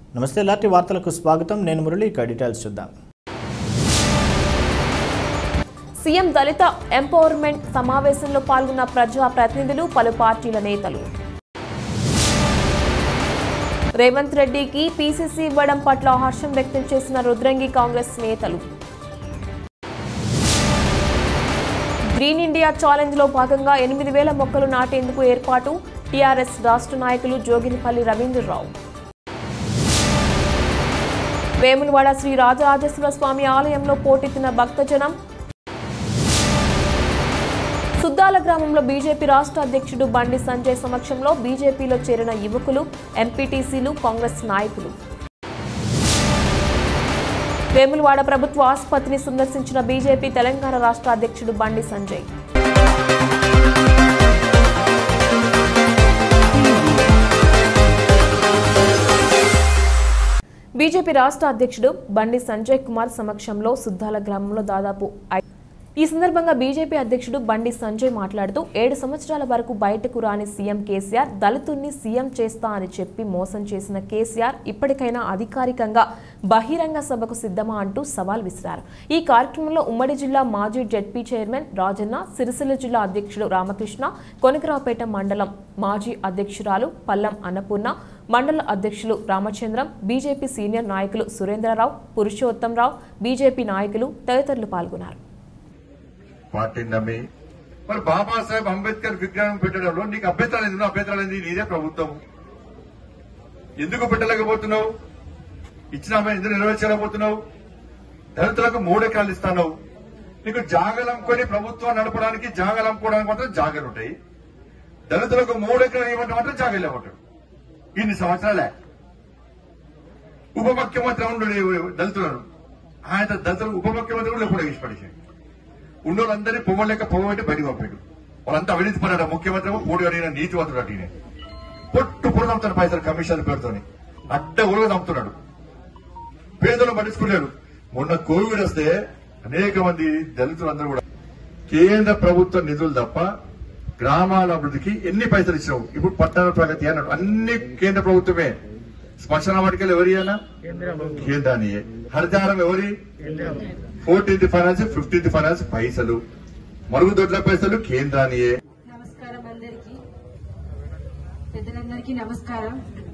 నమస్తే లాంటి వార్తలకు స్వాగతం నేను మురళి ఇక డీటెయిల్స్ చూద్దాం సీఎం దళిత ఎంపవర్మెంట్ సమావేశంలో పాల్గొన్న ప్రజా ప్రతినిధులు పలు పార్టీల నేతలు రేవంత్ రెడ్డికి పీసీసీ ఇవ్వడం పట్ల హర్షం వ్యక్తం చేసిన రుద్రంగి కాంగ్రెస్ నేతలు గ్రీన్ ఇండియా ఛాలెంజ్ లో భాగంగా ఎనిమిది వేల మొక్కలు నాటేందుకు ఏర్పాటు టీఆర్ఎస్ రాష్ట్ర నాయకులు జోగినిపల్లి రవీంద్రరావు వేములవాడ శ్రీ రాజరాజేశ్వర స్వామి ఆలయంలో పోటెత్తిన భక్తజనం సుద్దాల గ్రామంలో బీజేపీ రాష్ట్ర అధ్యక్షుడు బండి సంజయ్ సమక్షంలో బీజేపీలో చేరిన యువకులు ఎంపీటీసీలు కాంగ్రెస్ నాయకులు వేములవాడ ప్రభుత్వ ఆసుపత్రిని సందర్శించిన బీజేపీ తెలంగాణ రాష్ట్ర అధ్యక్షుడు బండి సంజయ్ బీజేపీ రాష్ట్ర అధ్యక్షుడు బండి సంజయ్ కుమార్ సమక్షంలో సుద్దాల గ్రామంలో దాదాపు ఐ- ఈ సందర్భంగా బీజేపీ అధ్యక్షుడు బండి సంజయ్ మాట్లాడుతూ ఏడు సంవత్సరాల వరకు బయటకు రాని సీఎం కేసీఆర్ దళితుల్ని సీఎం చేస్తా అని చెప్పి మోసం చేసిన కేసీఆర్ ఇప్పటికైనా అధికారికంగా బహిరంగ సభకు సిద్ధమా అంటూ సవాల్ విసిరారు ఈ కార్యక్రమంలో ఉమ్మడి జిల్లా మాజీ జెడ్పీ చైర్మన్ రాజన్న సిరిసిల్ల జిల్లా అధ్యక్షుడు రామకృష్ణ కొనకరావుపేట మండలం మాజీ అధ్యక్షురాలు పల్లం అన్నపూర్ణ మండల అధ్యక్షులు రామచంద్రం బీజేపీ సీనియర్ నాయకులు సురేంద్రరావు పురుషోత్తంరావు బీజేపీ నాయకులు తదితరులు పాల్గొన్నారు పార్టీని నమ్మి మరి బాబాసాహెబ్ అంబేద్కర్ విగ్రహం పెట్టడంలో నీకు అభ్యంతరాలు ఎందుకు అభ్యంతరాలు ఏంది నీదే ప్రభుత్వం ఎందుకు పెట్టలేకపోతున్నావు ఇచ్చిన హామీ ఎందుకు నెరవేర్చలేకపోతున్నావు దళితులకు మూడు ఎకరాలు ఇస్తాను నీకు జాగలు అమ్ముకొని ప్రభుత్వం నడపడానికి జాగలు అమ్ముకోవడానికి మాత్రం జాగలు ఉంటాయి దళితులకు మూడు ఎకరాలు ఇవ్వడం మాత్రం జాగలు ఇవ్వటం ఇన్ని సంవత్సరాలే ఉప ముఖ్యమంత్రి ఉండు దళితులను ఆయన దళితులకు ఉప ముఖ్యమంత్రి కూడా ఎప్పుడు ఎగిసి పడేసాడు ఉన్నోళ్ళందరినీ పొమ్మలేక పొమ్మబెట్టి బయటకు పంపాడు వాళ్ళంతా అవినీతి పడ్డాడు ముఖ్యమంత్రి ఏమో పోటీ అడిగిన నీతివంతుడు అడిగిన పొట్టు పొడు నమ్ముతాడు పైసలు కమిషన్ పేరుతోని అడ్డ ఉరుగు నమ్ముతున్నాడు పేదలను పట్టించుకున్నాడు మొన్న కోవిడ్ వస్తే అనేక మంది దళితులందరూ కూడా కేంద్ర ప్రభుత్వ నిధులు తప్ప గ్రామాల అభివృద్ధికి ఎన్ని పైసలు ఇచ్చినావు ఇప్పుడు పట్టణ ప్రగతి అన్నాడు అన్ని కేంద్ర ప్రభుత్వమే శ్మశాన వాటికలు ఎవరి అయినా కేంద్రానియే హరిదారం ఎవరి ఫోర్టీన్త్ ఫైనాన్స్ ఫిఫ్టీన్త్ ఫైనాన్స్ పైసలు మరుగుదొడ్ల పైసలు కేంద్రానియే నమస్కారం అందరికి పెద్దలందరికీ నమస్కారం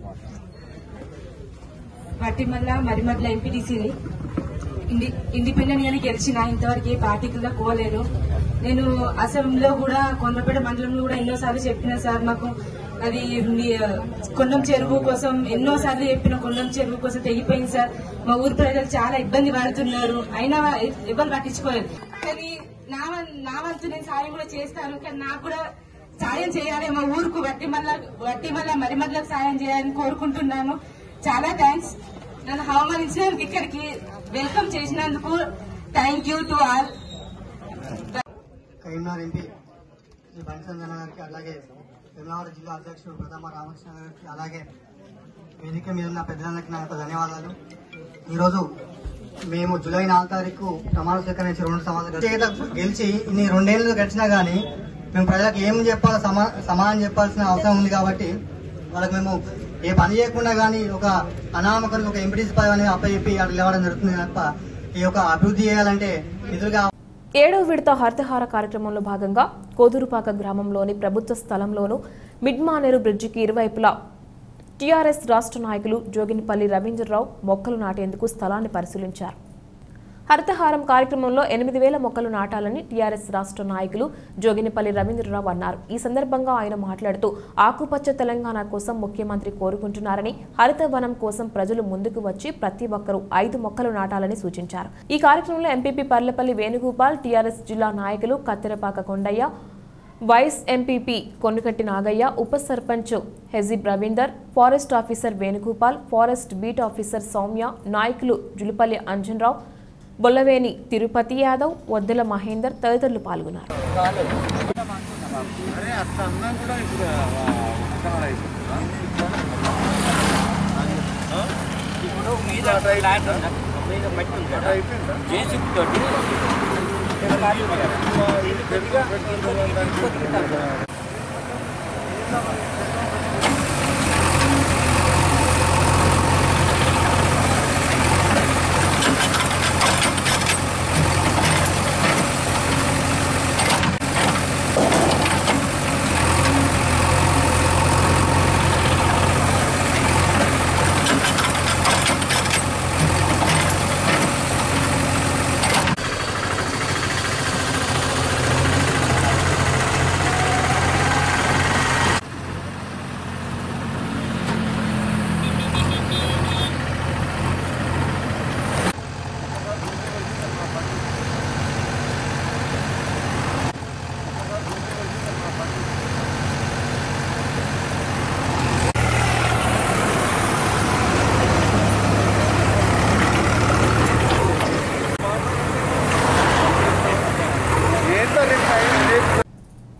వట్టిమల్ల మరిమడ్ల ఎంపీటీసీని ఇండి ఇండిపెండెంట్ గానే గెలిచిన ఇంతవరకు ఏ పార్టీ కింద పోలేను నేను అసెంబ్లీలో కూడా కొండపేట మండలంలో కూడా ఎన్నోసార్లు చెప్పిన సార్ మాకు అది మీ, కొండం చెరువు కోసం ఎన్నోసార్లు చెప్పిన కొండం చెరువు కోసం తెగిపోయింది సార్ మా ఊరు ప్రజలు చాలా ఇబ్బంది పడుతున్నారు అయినా ఎవరు పట్టించుకోలేదు కానీ నా వం- నా వంతు నేను సాయం కూడా చేస్తాను కానీ నాకు కూడా సాయం చేయాలి మా ఊరుకు వట్టి మల్ల వట్టి మల్ల మరిమల్లకు సాయం చేయాలని కోరుకుంటున్నాను చాలా థ్యాంక్స్ నన్ను అవమానించినందుకు ఇక్కడికి వెల్కమ్ చేసినందుకు thank you to all Karimnagar MP Shri Bandi Sanjay గారికి అలాగే వేములవాడ జిల్లా అధ్యక్షుడు ప్రథమ రామకృష్ణ గారికి అలాగే వేదిక మీద ఉన్న పెద్దలందరికీ నా యొక్క ధన్యవాదాలు ఈరోజు మేము జూలై నాలుగు తారీఖు ప్రమాణ స్వీకారం నుంచి రెండు సంవత్సరాలు చేత గెలిచి ఇన్ని రెండేళ్లు గడిచినా గానీ మేము ప్రజలకు ఏం చెప్పాలో సమా సమాధానం చెప్పాల్సిన అవసరం ఉంది కాబట్టి వాళ్ళకి మేము ఏ పని చేయకుండా కానీ ఒక అనామకానికి ఒక ఎంపీటీసీ పదవి అనేది అప్పచెప్పి అక్కడ లేవడం జరుగుతుంది తప్ప ఈ యొక్క అభివృద్ధి చేయాలంటే నిధులుగా ఏడవ విడత హరితహార కార్యక్రమంలో భాగంగా కోదూరుపాక గ్రామంలోని ప్రభుత్వ స్థలంలోను మిడ్మానేరు బ్రిడ్జికి ఇరువైపులా టీఆర్ఎస్ రాష్ట్ర నాయకులు జోగినిపల్లి రవీంద్రరావు మొక్కలు నాటేందుకు స్థలాన్ని పరిశీలించారు హరితహారం కార్యక్రమంలో ఎనిమిది వేల మొక్కలు నాటాలని టీఆర్ఎస్ రాష్ట్ర నాయకులు జోగినిపల్లి రవీంద్రరావు అన్నారు ఈ సందర్భంగా ఆయన మాట్లాడుతూ ఆకుపచ్చ తెలంగాణ కోసం ముఖ్యమంత్రి కోరుకుంటున్నారని హరిత వనం కోసం ప్రజలు ముందుకు వచ్చి ప్రతి ఒక్కరూ ఐదు మొక్కలు నాటాలని సూచించారు ఈ కార్యక్రమంలో ఎంపీపీ పర్లపల్లి వేణుగోపాల్ టీఆర్ఎస్ జిల్లా నాయకులు కత్తెరపాక కొండయ్య వైస్ ఎంపీపీ కొన్నుకట్టి నాగయ్య ఉప sarpanch Hajeeb Ravinder forest officer Venugopal forest beat officer Soumya నాయకులు జులుపల్లి అంజన్రావు బొల్లవేని తిరుపతి యాదవ్ వద్దల మహేందర్ తదితరులు పాల్గొన్నారు జేసీబీ తోటి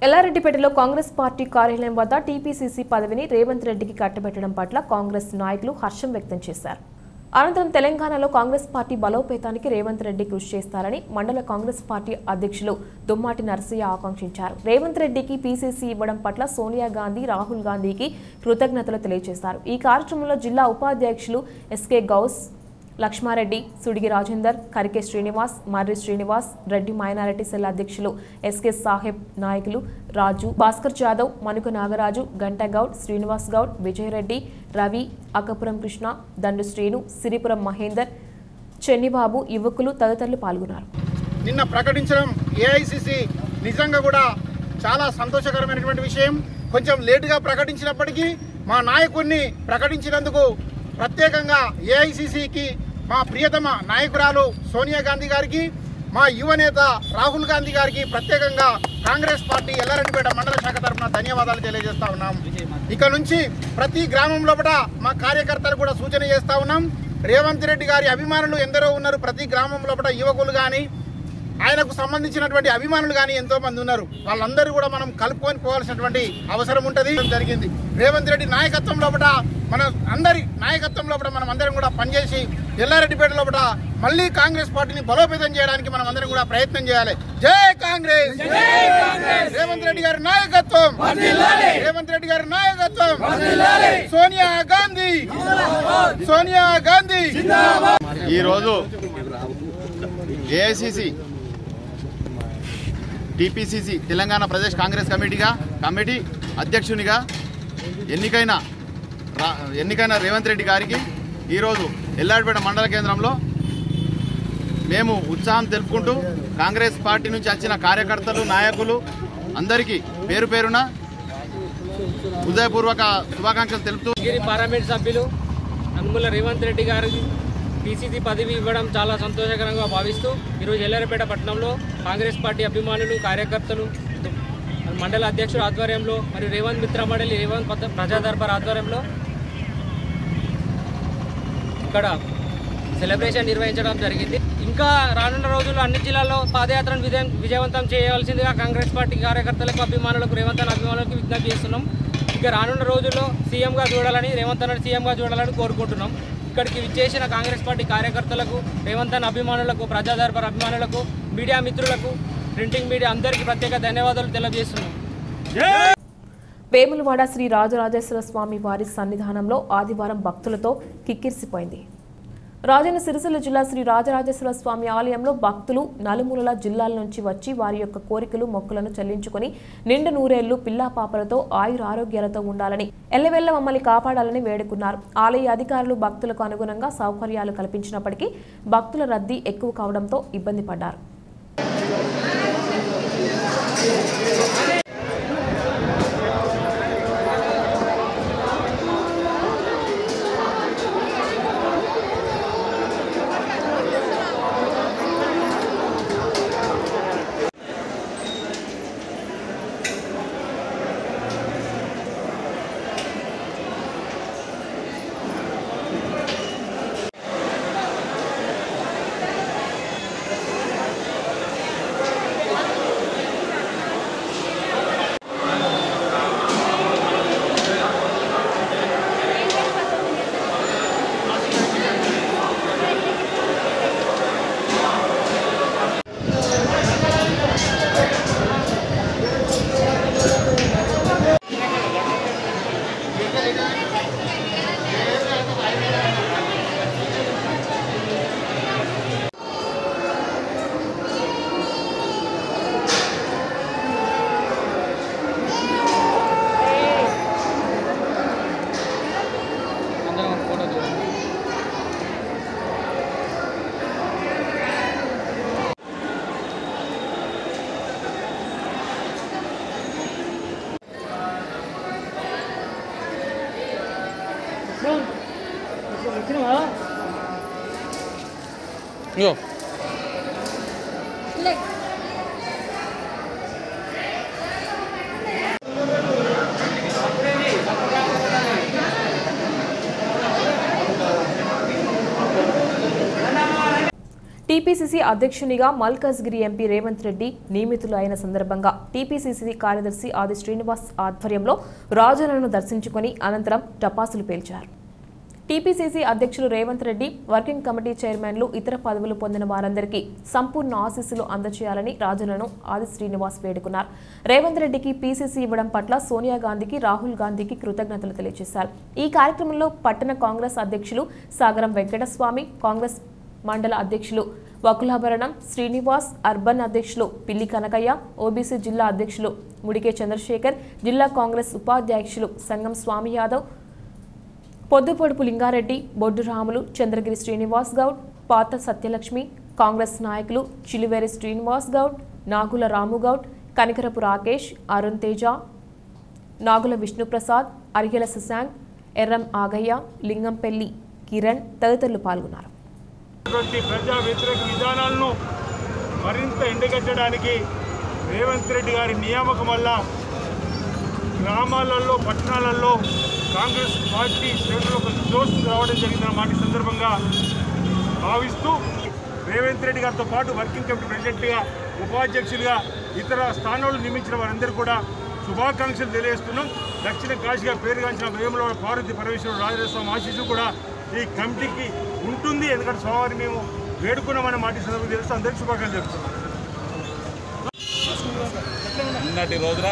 ఎల్లారెడ్డిపేటలో కాంగ్రెస్ పార్టీ కార్యాలయం వద్ద టీపీసీసీ పదవిని రేవంత్ రెడ్డికి కట్టబెట్టడం పట్ల కాంగ్రెస్ నాయకులు హర్షం వ్యక్తం చేశారు అనంతరం తెలంగాణలో కాంగ్రెస్ పార్టీ బలోపేతానికి రేవంత్ రెడ్డి కృషి చేస్తారని మండల కాంగ్రెస్ పార్టీ అధ్యక్షులు దుమ్మాటి నరసయ్య ఆకాంక్షించారు రేవంత్ రెడ్డికి పీసీసీ ఇవ్వడం పట్ల సోనియా గాంధీ రాహుల్ గాంధీకి కృతజ్ఞతలు తెలియజేశారు ఈ కార్యక్రమంలో జిల్లా ఉపాధ్యక్షులు SK Ghouse Laxmareddy Sudigi Rajender Karike Srinivas Marri Srinivas Reddy minority cell అధ్యక్షులు ఎస్కే సాహెబ్ నాయకులు రాజు భాస్కర్ జాదవ్ మనుక నాగరాజు గంటగౌడ్ శ్రీనివాస్ గౌడ్ విజయరెడ్డి రవి అక్కపురం కృష్ణ దండు శ్రీను సిరిపురం మహేందర్ చెన్నిబాబు యువకులు తదితరులు పాల్గొన్నారు నిన్న ప్రకటించడం ఏఐసిసి నిజంగా కూడా చాలా సంతోషకరమైనటువంటి విషయం కొంచెం లేటుగా ప్రకటించినప్పటికీ మా నాయకుడిని ప్రకటించినందుకు ప్రత్యేకంగా ఏఐసిసికి మా ప్రియతమ నాయకురాలు సోనియా గాంధీ గారికి మా యువ నేత రాహుల్ గాంధీ గారికి ప్రత్యేకంగా కాంగ్రెస్ పార్టీ ఎల్లారెడ్డిపేట మండల శాఖ తరఫున ధన్యవాదాలు తెలియజేస్తా ఉన్నాం ఇక నుంచి ప్రతి గ్రామం లోపల మా కార్యకర్తలు కూడా సూచన చేస్తా ఉన్నాం రేవంత్ రెడ్డి గారి అభిమానులు ఎందరో ఉన్నారు ప్రతి గ్రామం లోపల యువకులు కానీ ఆయనకు సంబంధించినటువంటి అభిమానులు కానీ ఎంతో మంది ఉన్నారు వాళ్ళందరూ కూడా మనం కలుపుకొని పోవాల్సినటువంటి అవసరం ఉంటుంది జరిగింది రేవంత్ రెడ్డి నాయకత్వం లోపల మన అందరి నాయకత్వం లోపల మనం అందరం కూడా పనిచేసి ఎల్లారెడ్డిపేట లోపల మళ్ళీ కాంగ్రెస్ పార్టీని బలోపేతం చేయడానికి మనం అందరం కూడా ప్రయత్నం చేయాలి జై కాంగ్రెస్ రేవంత్ రెడ్డి గారి నాయకత్వం రేవంత్ రెడ్డి గారి నాయకత్వం సోనియా గాంధీ సోనియా గాంధీ ఈరోజు ఏఐసిసి టిపిసిసి తెలంగాణ ప్రదేశ్ కాంగ్రెస్ కమిటీగా కమిటీ అధ్యక్షునిగా ఎన్నికైన రా- ఎన్నికైన రేవంత్ రెడ్డి గారికి ఈరోజు ఎల్లాడిపేట మండల కేంద్రంలో మేము ఉత్సాహం తెలుపుకుంటూ కాంగ్రెస్ పార్టీ నుంచి వచ్చిన కార్యకర్తలు నాయకులు అందరికీ పేరు పేరున హృదయపూర్వక శుభాకాంక్షలు తెలుపుతూ గిరి పార్లమెంట్ సభ్యులు అనుముల రేవంత్ రెడ్డి గారికి పీసీసీ పదవి ఇవ్వడం చాలా సంతోషకరంగా భావిస్తూ ఈరోజు ఎల్లారెపేట పట్టణంలో కాంగ్రెస్ పార్టీ అభిమానులు కార్యకర్తలు మండల అధ్యక్షుడు ఆధ్వర్యంలో మరియు రేవంత్ మిత్ర మండలి రేవంత్ పద- ప్రజా దర్బార్ ఆధ్వర్యంలో ఇక్కడ సెలబ్రేషన్ నిర్వహించడం జరిగింది ఇంకా రానున్న రోజుల్లో అన్ని జిల్లాల్లో పాదయాత్రను విజయం విజయవంతం చేయవలసిందిగా కాంగ్రెస్ పార్టీ కార్యకర్తలకు అభిమానులకు రేవంత్ అన్న అభిమానులకు విజ్ఞప్తి చేస్తున్నాం ఇక రానున్న రోజుల్లో సీఎంగా చూడాలని రేవంత్ అన్న సీఎంగా చూడాలని కోరుకుంటున్నాం ఇక్కడికి విచ్చేసిన కాంగ్రెస్ పార్టీ కార్యకర్తలకు రేవంత్ అన్న అభిమానులకు ప్రజా దర్బార్ అభిమానులకు మీడియా మిత్రులకు ప్రింటింగ్ మీడియా అందరికీ ప్రత్యేక ధన్యవాదాలు తెలియజేస్తున్నాం వేములవాడ శ్రీ రాజరాజేశ్వర స్వామి వారి సన్నిధానంలో ఆదివారం భక్తులతో కిక్కిరిసిపోయింది రాజన్న సిరిసిల్ల జిల్లా శ్రీ రాజరాజేశ్వర స్వామి ఆలయంలో భక్తులు నలుమూలల జిల్లాల నుంచి వచ్చి వారి యొక్క కోరికలు మొక్కులను చెల్లించుకొని నిండు నూరేళ్లు పిల్లా పాపలతో ఆయుర ఆరోగ్యాలతో ఉండాలని ఎల్లవెల్ల మమ్మల్ని కాపాడాలని వేడుకున్నారు ఆలయ అధికారులు భక్తులకు అనుగుణంగా సౌకర్యాలు కల్పించినప్పటికీ భక్తుల రద్దీ ఎక్కువ కావడంతో ఇబ్బంది పడ్డారు టీపీసీసీ అధ్యక్షునిగా మల్కాజ్గిరి ఎంపీ రేవంత్ రెడ్డి నియమితులు అయిన సందర్భంగా టీపీసీసీ కార్యదర్శి ఆది శ్రీనివాస్ ఆధ్వర్యంలో రాజులను దర్శించుకొని అనంతరం టపాసులు పేల్చారు టీపీసీసీ అధ్యక్షులు రేవంత్ రెడ్డి వర్కింగ్ కమిటీ చైర్మన్లు ఇతర పదవులు పొందిన వారందరికీ సంపూర్ణ ఆశీస్సులు అందజేయాలని రాజులను ఆది శ్రీనివాస్ వేడుకున్నారు రేవంత్ రెడ్డికి పీసీసీ ఇవ్వడం పట్ల సోనియా గాంధీకి రాహుల్ గాంధీకి కృతజ్ఞతలు తెలియజేశారు ఈ కార్యక్రమంలో పట్టణ కాంగ్రెస్ అధ్యక్షులు సాగరం వెంకటస్వామి కాంగ్రెస్ మండల అధ్యక్షులు వకులాభరణం శ్రీనివాస్ అర్బన్ అధ్యక్షులు పిల్లి కనకయ్య ఓబీసీ జిల్లా అధ్యక్షులు ముడికే చంద్రశేఖర్ జిల్లా కాంగ్రెస్ ఉపాధ్యక్షులు సంగం స్వామి యాదవ్ పొద్దుపొడుపు లింగారెడ్డి బొడ్డు రాములు చంద్రగిరి శ్రీనివాస్ గౌడ్ పాత సత్యలక్ష్మి కాంగ్రెస్ నాయకులు చిలివేరి శ్రీనివాస్ గౌడ్ నాగుల రాముగౌడ్ కనికరపు రాకేష్ అరుణ్ తేజ నాగుల విష్ణుప్రసాద్ అరిగెల శశాంక్ ఎర్రం ఆగయ్య లింగంపెల్లి కిరణ్ తదితరులు పాల్గొన్నారు ఉన్నటువంటి ప్రజా వ్యతిరేక విధానాలను మరింత ఎండగట్టడానికి రేవంత్ రెడ్డి గారి నియామకం వల్ల గ్రామాలలో పట్టణాలలో కాంగ్రెస్ పార్టీ శ్రేణులు ఒక జోష్ రావడం జరిగిందన్న మాట ఈ సందర్భంగా భావిస్తూ రేవంత్ రెడ్డి గారితో పాటు వర్కింగ్ కమిటీ ప్రెసిడెంట్గా ఉపాధ్యక్షులుగా ఇతర స్థానాలు నియమించిన వారందరూ కూడా శుభాకాంక్షలు తెలియజేస్తున్నాం దక్షిణ కాశీగా పేరుగాంచిన వేముల పార్వతి పరమేశ్వర రాజరాజస్వామి ఆశీస్సు కూడా ఈ కమిటీకి ఉంటుంది ఎందుకంటే స్వామివారిని మేము వేడుకున్నామనే మాట ఈ సందర్భంగా తెలుస్తూ అందరికీ శుభాకాంక్షలు చెప్తున్నాం నిన్నటి రోజున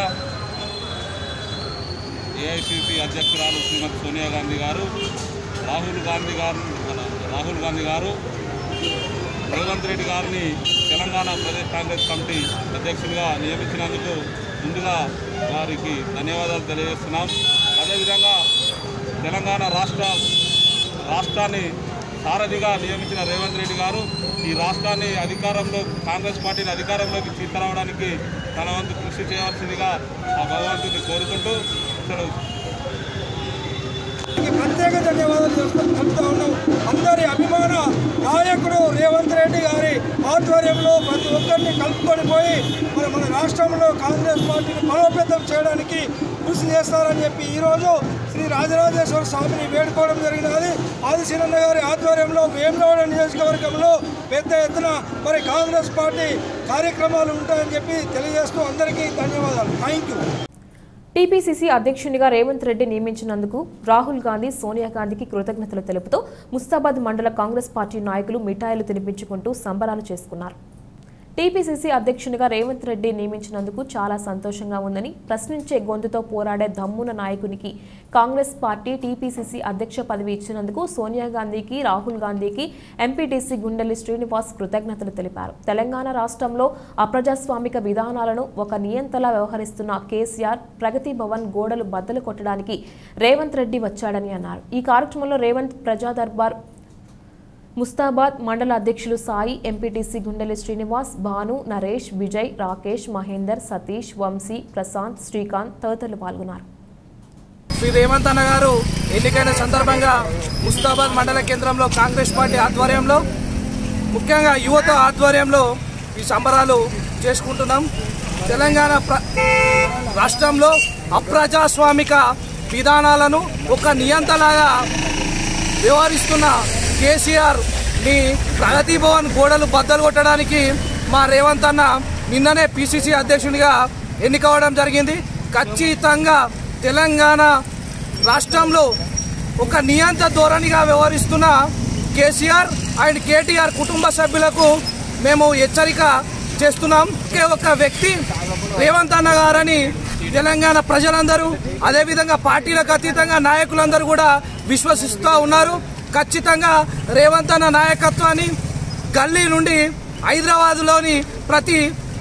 ఏఐసిసి అధ్యక్షురాలు శ్రీమతి సోనియా గాంధీ గారు రాహుల్ గాంధీ గారు మన రాహుల్ గాంధీ గారు రేవంత్ రెడ్డి గారిని తెలంగాణ ప్రదేశ్ కాంగ్రెస్ కమిటీ అధ్యక్షులుగా నియమించినందుకు ముందుగా వారికి ధన్యవాదాలు తెలియజేస్తున్నాం అదేవిధంగా తెలంగాణ రాష్ట్ర రాష్ట్రాన్ని సారథిగా నియమించిన రేవంత్ రెడ్డి గారు ఈ రాష్ట్రాన్ని అధికారంలో కాంగ్రెస్ పార్టీని అధికారంలోకి తీసుకురావడానికి తన వంతు కృషి చేయవలసిందిగా ఆ భగవంతుని కోరుకుంటూ అసలు ప్రత్యేక ధన్యవాదాలు చేసుకొని చెప్తా ఉన్నాం అందరి అభిమాన నాయకుడు రేవంత్ రెడ్డి గారి ఆధ్వర్యంలో ప్రతి ఒక్కరిని కలుపుకొని పోయి మరి మన రాష్ట్రంలో కాంగ్రెస్ పార్టీని బలోపేతం చేయడానికి కృషి చేస్తారని చెప్పి ఈరోజు శ్రీ రాజరాజేశ్వర స్వామిని వేడుకోవడం జరిగినది ఆదిశీనన్న గారి ఆధ్వర్యంలో వేములవాడ నియోజకవర్గంలో పెద్ద ఎత్తున మరి కాంగ్రెస్ పార్టీ కార్యక్రమాలు ఉంటాయని చెప్పి తెలియజేస్తూ అందరికీ ధన్యవాదాలు థ్యాంక్ యూ టీపీసీసీ అధ్యక్షునిగా రేవంత్ రెడ్డి నియమించినందుకు రాహుల్ గాంధీ సోనియా గాంధీకి కృతజ్ఞతలు తెలుపుతూ ముస్తాబాద్ మండల కాంగ్రెస్ పార్టీ నాయకులు మిఠాయిలు తినిపించుకుంటూ సంబరాలు చేసుకున్నారు టీపీసీసీ అధ్యక్షునిగా రేవంత్ రెడ్డి నియమించినందుకు చాలా సంతోషంగా ఉందని ప్రశ్నించే గొంతుతో పోరాడే దమ్మున నాయకునికి కాంగ్రెస్ పార్టీ టీపీసీసీ అధ్యక్ష పదవి ఇచ్చినందుకు సోనియా గాంధీకి రాహుల్ గాంధీకి ఎంపీటీసీ గుండెల్లి శ్రీనివాస్ కృతజ్ఞతలు తెలిపారు తెలంగాణ రాష్ట్రంలో అప్రజాస్వామిక విధానాలను ఒక నియంతలా వ్యవహరిస్తున్న కేసీఆర్ ప్రగతి భవన్ గోడలు బద్దలు కొట్టడానికి రేవంత్ రెడ్డి వచ్చాడని అన్నారు ఈ కార్యక్రమంలో రేవంత్ ప్రజా దర్బార్ ముస్తాబాద్ మండల అధ్యక్షులు సాయి ఎంపీటీసీ గుండెలి శ్రీనివాస్ భాను నరేష్ విజయ్ రాకేష్ మహేందర్ సతీష్ వంశీ ప్రశాంత్ శ్రీకాంత్ తదితరులు పాల్గొన్నారు శ్రీ రేవంత్ అన్న గారు ఎన్నికైన సందర్భంగా ముస్తాబాద్ మండల కేంద్రంలో కాంగ్రెస్ పార్టీ ఆధ్వర్యంలో ముఖ్యంగా యువత ఆధ్వర్యంలో ఈ సంబరాలు చేసుకుంటున్నాం తెలంగాణ ప్ర రాష్ట్రంలో అప్రజాస్వామిక విధానాలను ఒక నియంతలాగా వ్యవహరిస్తున్న కేసీఆర్ ని ప్రగతి భవన్ గోడలు బద్దలు కొట్టడానికి మా రేవంత్ అన్న నిన్ననే పిసిసి అధ్యక్షునిగా ఎన్నికవడం జరిగింది ఖచ్చితంగా తెలంగాణ రాష్ట్రంలో ఒక నియంత ధోరణిగా వ్యవహరిస్తున్న కేసీఆర్ అండ్ కేటీఆర్ కుటుంబ సభ్యులకు మేము హెచ్చరిక చేస్తున్నాం ఒకే ఒక వ్యక్తి రేవంత్ అన్న గారని తెలంగాణ ప్రజలందరూ అదేవిధంగా పార్టీలకు అతీతంగా నాయకులందరూ కూడా విశ్వసిస్తూ ఉన్నారు ఖచ్చితంగా రేవంత్ అన్న నాయకత్వాన్ని గల్లీ నుండి హైదరాబాద్లోని ప్రతి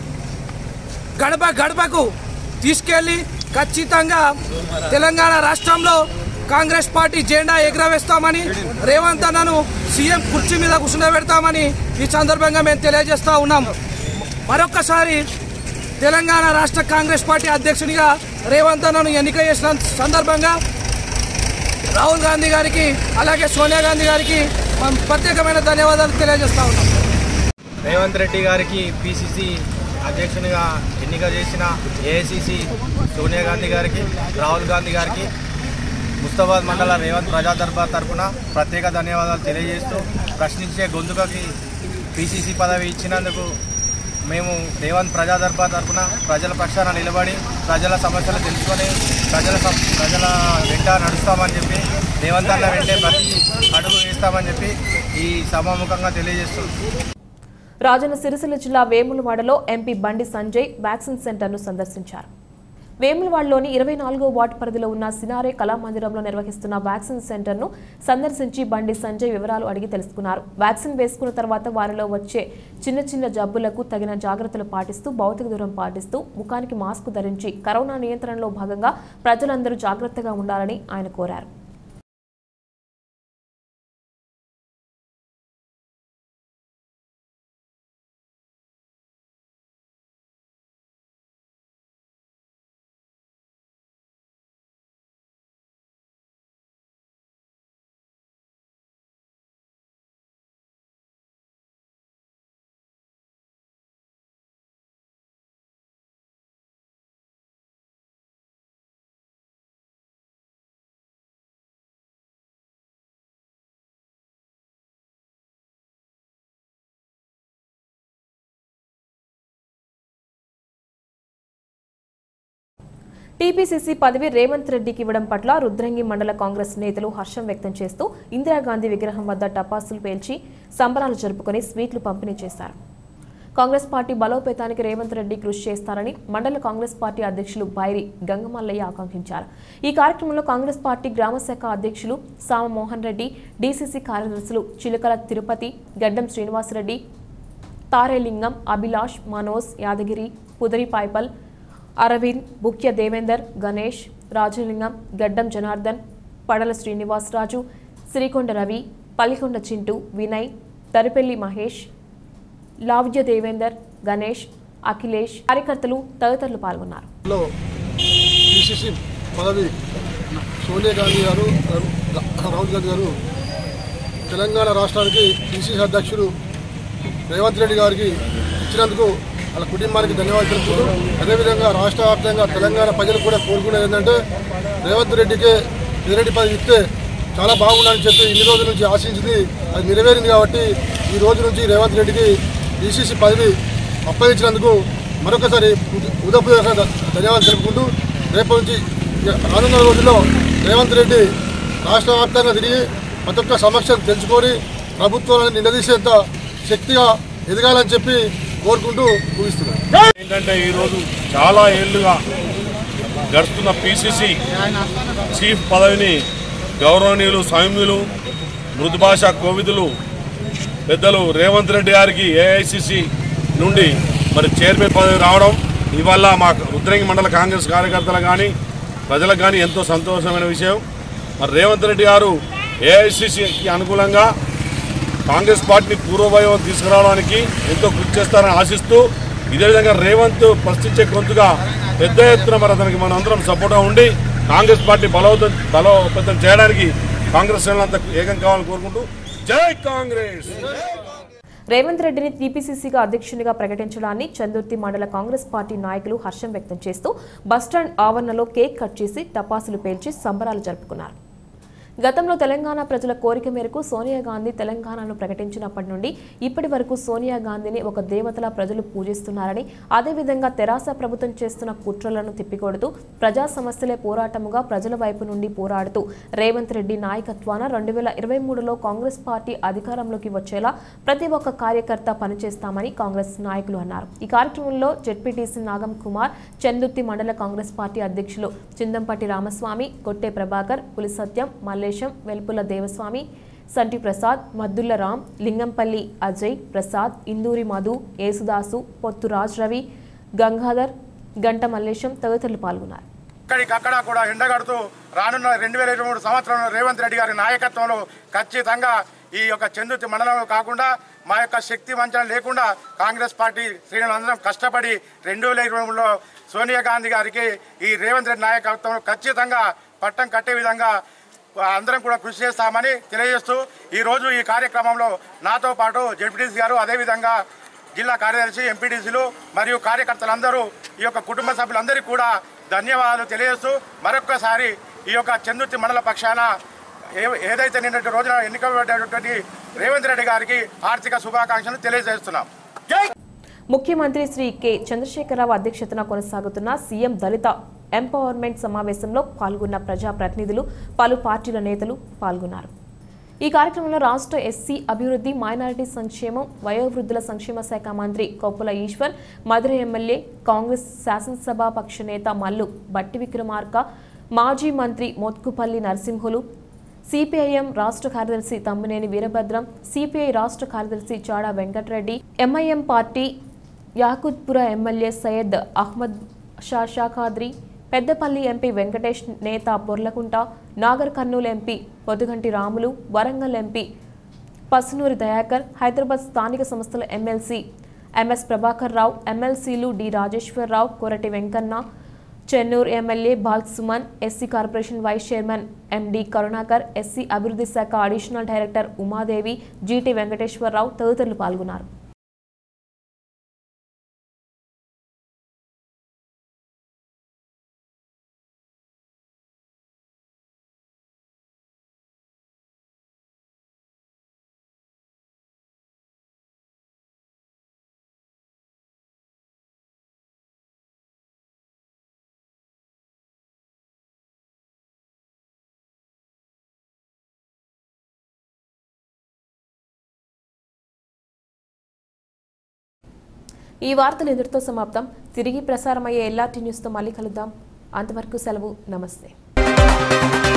గడప గడపకు తీసుకెళ్లి ఖచ్చితంగా తెలంగాణ రాష్ట్రంలో కాంగ్రెస్ పార్టీ జెండా ఎగురవేస్తామని రేవంత్ అన్నను సీఎం కుర్చీ మీద కూర్చుండబెడతామని ఈ సందర్భంగా మేము తెలియజేస్తా ఉన్నాం మరొక్కసారి తెలంగాణ రాష్ట్ర కాంగ్రెస్ పార్టీ అధ్యక్షునిగా రేవంత్ అన్నను ఎన్నిక చేసిన సందర్భంగా రాహుల్ గాంధీ గారికి అలాగే సోనియా గాంధీ గారికి మనం ప్రత్యేకమైన ధన్యవాదాలు తెలియజేస్తా ఉన్నాం రేవంత్ రెడ్డి గారికి పిసిసి అధ్యక్షునిగా ఎన్నిక చేసిన ఏఐసిసి సోనియా గాంధీ గారికి రాహుల్ గాంధీ గారికి ముస్తాబాద్ మండల రేవంత్ ప్రజా దర్బార్ తరఫున ప్రత్యేక ధన్యవాదాలు తెలియజేస్తూ ప్రశ్నించే గొంతుకకి పిసిసి పదవి ఇచ్చినందుకు మేము రేవంత్ ప్రజా దర్బార్ తరఫున ప్రజల పక్షాన నిలబడి ప్రజల సమస్యలు తెలుసుకొని ప్రజల సం- ప్రజల వెంట నడుస్తామని చెప్పి రేవంత్ అన్న వెంటే ప్రతి అడుగు వేస్తామని చెప్పి ఈ సభాముఖంగా తెలియజేస్తున్నాం రాజన్న సిరిసిల్ల జిల్లా వేములవాడలో ఎంపీ బండి సంజయ్ వ్యాక్సిన్ సెంటర్ను సందర్శించారు వేములవాడలోని ఇరవై నాలుగో వార్డు పరిధిలో ఉన్న సినారే కళామందిరంలో నిర్వహిస్తున్న వ్యాక్సిన్ సెంటర్ను సందర్శించి బండి సంజయ్ వివరాలు అడిగి తెలుసుకున్నారు వ్యాక్సిన్ వేసుకున్న తర్వాత వారిలో వచ్చే చిన్న చిన్న జబ్బులకు తగిన జాగ్రత్తలు పాటిస్తూ భౌతిక దూరం పాటిస్తూ ముఖానికి మాస్క్ ధరించి కరోనా నియంత్రణలో భాగంగా ప్రజలందరూ జాగ్రత్తగా ఉండాలని ఆయన కోరారు టీపీసీసీ పదవి రేవంత్ రెడ్డికి ఇవ్వడం పట్ల రుద్రంగి మండల కాంగ్రెస్ నేతలు హర్షం వ్యక్తం చేస్తూ ఇందిరాగాంధీ విగ్రహం వద్ద టపాసులు పేల్చి సంబరాలు జరుపుకొని స్వీట్లు పంపిణీ చేశారు కాంగ్రెస్ పార్టీ బలోపేతానికి రేవంత్ రెడ్డి కృషి చేస్తారని మండల కాంగ్రెస్ పార్టీ అధ్యక్షులు బైరి గంగమల్లయ్య ఆకాంక్షించారు ఈ కార్యక్రమంలో కాంగ్రెస్ పార్టీ గ్రామ శాఖ అధ్యక్షులు సామ మోహన్ రెడ్డి డీసీసీ కార్యదర్శులు చిలుకల తిరుపతి గడ్డం శ్రీనివాసరెడ్డి తారేలింగం అభిలాష్ మనోజ్ యాదగిరి పుదరి పైపల్ అరవింద్ బుక్య దేవేందర్ గణేష్ రాజలింగం గడ్డం జనార్దన్ పడల శ్రీనివాసరాజు శ్రీకొండ రవి పల్లికొండ చింటూ వినయ్ తరిపెల్లి మహేష్ లావ్య దేవేందర్ గణేష్ అఖిలేష్ కార్యకర్తలు తదితరులు పాల్గొన్నారు లో పిసిసి పదవి సోనియా గాంధీ గారు రా- రాహుల్ గాంధీ గారు తెలంగాణ రాష్ట్రానికి పిసిసి అధ్యక్షుడు రేవంత్ రెడ్డి గారికి ఇచ్చినందుకు వాళ్ళ కుటుంబానికి ధన్యవాదాలు తెలుపుతూ అదేవిధంగా రాష్ట్ర వ్యాప్తంగా తెలంగాణ ప్రజలు కూడా కోరుకునేది ఏంటంటే రేవంత్ రెడ్డికే పెద్దిరెడ్డి పదవి ఇస్తే చాలా బాగుండాలని చెప్పి ఇన్ని రోజుల నుంచి ఆశించింది అది నెరవేరింది కాబట్టి ఈ రోజు నుంచి రేవంత్ రెడ్డికి పిసిసి పదవి అప్పగించినందుకు మరొకసారి ఉదయపూర్వక ధన్యవాదాలు తెలుపుకుంటూ రేపటి నుంచి ఇక రానున్న రోజుల్లో రేవంత్ రెడ్డి రాష్ట్ర వ్యాప్తంగా తిరిగి ప్రతి ఒక్క సమస్యను తెలుసుకొని ప్రభుత్వాలను నిలదీసేంత శక్తిగా ఎదగాలని చెప్పి కోరుకుంటూ ముగిస్తున్నాను ఏంటంటే ఈరోజు చాలా ఏళ్లుగా గడుస్తున్న పిసిసి చీఫ్ పదవిని గౌరవనీయులు సౌమ్యులు మృదు భాష కోవిదులు పెద్దలు రేవంత్ రెడ్డి గారికి ఏఐసిసి నుండి మరి చైర్మన్ పదవి రావడం ఇవల్ల మా రుద్రంగి మండల కాంగ్రెస్ కార్యకర్తలు కానీ ప్రజలకు కానీ ఎంతో సంతోషమైన విషయం మరి రేవంత్ రెడ్డి గారు ఏఐసిసికి అనుకూలంగా కాంగ్రెస్ పార్టీని పూర్వవైభవం తీసుకురావడానికి ఎంతో కృషి చేస్తారని ఆశిస్తూ ఇదే విధంగా రేవంత్ ప్రశ్నించే గొంతుగా పెద్ద ఎత్తున మరి అతనికి మనం అందరం సపోర్ట్గా ఉండి కాంగ్రెస్ పార్టీ బలోపేతం బలోపేతం చేయడానికి కాంగ్రెస్ శ్రేణులంతా ఏకం కావాలని కోరుకుంటూ జై కాంగ్రెస్ రేవంత్ రెడ్డిని టీపీసీసీగా అధ్యక్షునిగా ప్రకటించడాన్ని చందుర్తి మండల కాంగ్రెస్ పార్టీ నాయకులు హర్షం వ్యక్తం చేస్తూ బస్టాండ్ ఆవరణలో కేక్ కట్ చేసి టపాసులు పేల్చి సంబరాలు జరుపుకున్నారు గతంలో తెలంగాణ ప్రజల కోరిక మేరకు సోనియా గాంధీ తెలంగాణను ప్రకటించినప్పటి నుండి ఇప్పటి వరకు సోనియా గాంధీని ఒక దేవతలా ప్రజలు పూజిస్తున్నారని అదేవిధంగా తెరాస ప్రభుత్వం చేస్తున్న కుట్రలను తిప్పికొడుతూ ప్రజా సమస్యలే పోరాటముగా ప్రజల వైపు నుండి పోరాడుతూ రేవంత్ రెడ్డి నాయకత్వాన రెండు వేల ఇరవై మూడులో కాంగ్రెస్ పార్టీ అధికారంలోకి వచ్చేలా ప్రతి ఒక్క కార్యకర్త పనిచేస్తామని కాంగ్రెస్ నాయకులు అన్నారు ఈ కార్యక్రమంలో జెడ్పీటీసీ నాగం కుమార్ చందుర్తి మండల కాంగ్రెస్ పార్టీ అధ్యక్షులు చిందంపట్టి రామస్వామి కొట్టే ప్రభాకర్ పులిసత్యం మల్లేశం వెల్పుల దేవస్వామి సంటి ప్రసాద్ మద్దుల రామ్ లింగంపల్లి అజయ్ ప్రసాద్ ఇందూరి మధు యేసుదాసు పొత్తు రాజ్ రవి గంగాధర్ గంట మల్లేశం తదితరులు పాల్గొన్నారు ఇక్కడికక్కడ కూడా ఎండగడుతూ రానున్న రెండు వేల ఇరవై మూడు సంవత్సరంలో రేవంత్ రెడ్డి గారి నాయకత్వంలో ఖచ్చితంగా ఈ యొక్క చందుర్తి మండలంలో కాకుండా మా యొక్క శక్తి వంచన లేకుండా కాంగ్రెస్ పార్టీ శ్రేణులందరం కష్టపడి రెండు వేల ఇరవై మూడులో సోనియా గాంధీ గారికి ఈ రేవంత్ రెడ్డి నాయకత్వంలో ఖచ్చితంగా పట్టం కట్టే విధంగా అందరం కూడా కృషి చేస్తామని తెలియజేస్తూ ఈ రోజు ఈ కార్యక్రమంలో నాతో పాటు జడ్పీటీసీ గారు అదేవిధంగా జిల్లా కార్యదర్శి ఎంపీటీసీలు మరియు కార్యకర్తలందరూ ఈ యొక్క కుటుంబ సభ్యులందరికీ కూడా ధన్యవాదాలు తెలియజేస్తూ మరొక్కసారి ఈ యొక్క చందుర్తి మండల పక్షాన ఏ- ఏదైతే నిన్నటి రోజున ఎన్నికబడినటువంటి రేవంత్ రెడ్డి గారికి ఆర్థిక శుభాకాంక్షలు తెలియజేస్తున్నాం జై ముఖ్యమంత్రి శ్రీ కె చంద్రశేఖరరావు అధ్యక్షతన కొనసాగుతున్న సీఎం దళిత ఎంపవర్మెంట్ సమావేశంలో పాల్గొన్న ప్రజాప్రతినిధులు పలు పార్టీల నేతలు పాల్గొన్నారు ఈ కార్యక్రమంలో రాష్ట్ర ఎస్సీ అభివృద్ధి మైనారిటీ సంక్షేమం వయోవృద్ధుల సంక్షేమ శాఖ మంత్రి కొప్పుల ఈశ్వర్ మధుర ఎమ్మెల్యే కాంగ్రెస్ శాసనసభ పక్ష నేత మల్లు బట్టి విక్రమార్క మాజీ మంత్రి మోత్కుపల్లి నరసింహులు సిపిఐఎం రాష్ట్ర కార్యదర్శి తమ్మినేని వీరభద్రం సిపిఐ రాష్ట్ర కార్యదర్శి Chada Venkatreddy MIM party Yakutpura MLA Syed Ahmed Shah Shakhadri Peddapalli MP Venkatesh Netha Borlakunta Nagarkurnool MP Podduganti Ramulu Warangal MP Pasunuri Dayakar Hyderabad స్థానిక సంస్థల ఎమ్మెల్సీ ఎంఎస్ ప్రభాకర్ రావు ఎమ్మెల్సీలు D Rajeshwararao Korati Venkanna Chennur MLA Bal Suman SC corporation vice chairman MD Karunakar SC అభివృద్ధి శాఖ additional director Umadevi GT Venkateshwararao తదితరులు పాల్గొన్నారు ఈ వార్తలు ఎదురుతో సమాప్తం తిరిగి ప్రసారమయ్యే ఎల్ఆర్టీ న్యూస్తో మళ్ళీ కలుద్దాం అంతవరకు సెలవు నమస్తే